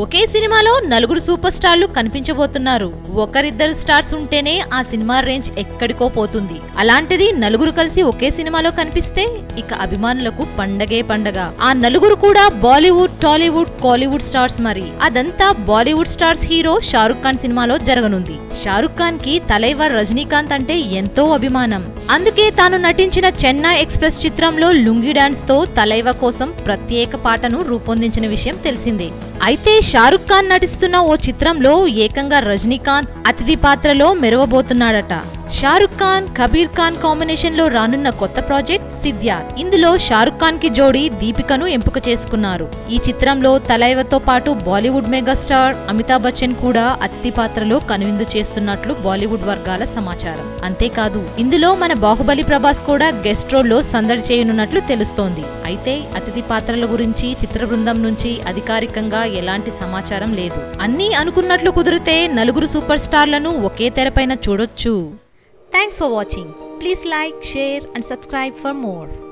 ఒకే సినిమాలో నలుగురు సూపర్ స్టార్లు కనిపించబోతున్నారు ఒకరిద్దరు స్టార్స్ ఉంటేనే ఆ సినిమా రేంజ్ ఎక్కడికో పోతుంది అలాంటిది నలుగురు కలిసి ఒకే సినిమాలో కనిపిస్తే ఇక అభిమానులకు పండగే పండగ ఆ నలుగురు కూడా బాలీవుడ్ టాలీవుడ్ కాలీవుడ్ స్టార్స్ మరి అదంతా బాలీవుడ్ స్టార్స్ హీరో షారుఖ్ ఖాన్ సినిమాలో జరగనుంది షారుఖ్ ఖాన్ కి తలైవర్ రజనీకాంత్ అంటే ఎంతో అభిమానం అందుకే తాను నటించిన చెన్నై ఎక్స్ప్రెస్ చిత్రంలో లుంగి డాన్స్ తో తలైవ కోసం ప్రత్యేక పాటను రూపొందించిన విషయం తెలిసిందే అయితే షారుఖ్ ఖాన్ నటిస్తున్న ఓ చిత్రంలో ఏకంగా రజనీకాంత్ అతిథి పాత్రలో మెరవబోతున్నాడట షారుఖ్ ఖాన్ కబీర్ ఖాన్ కాంబినేషన్ లో రానున్న కొత్త ప్రాజెక్ట్ సిద్ధార్థ్ ఇందులో షారుఖ్ ఖాన్ కి జోడి దీపికను ఎంపిక చేసుకున్నారు ఈ చిత్రంలో తలైవతో పాటు బాలీవుడ్ మెగాస్టార్ అమితాబ్ బచ్చన్ కూడా అతిథి పాత్రలో కనువిందు చేస్తున్నట్లు బాలీవుడ్ వర్గాల సమాచారం అంతేకాదు ఇందులో మన బాహుబలి ప్రభాస్ కూడా గెస్ట్ రోల్ లో సందడి చేయనున్నట్లు తెలుస్తోంది అయితే అతిథి పాత్రల గురించి చిత్ర బృందం నుంచి అధికారికంగా ఎలాంటి సమాచారం లేదు అన్నీ అనుకున్నట్లు కుదిరితే నలుగురు సూపర్ స్టార్లను ఒకే తెరపైన చూడొచ్చు thanks for watching please like share and subscribe for more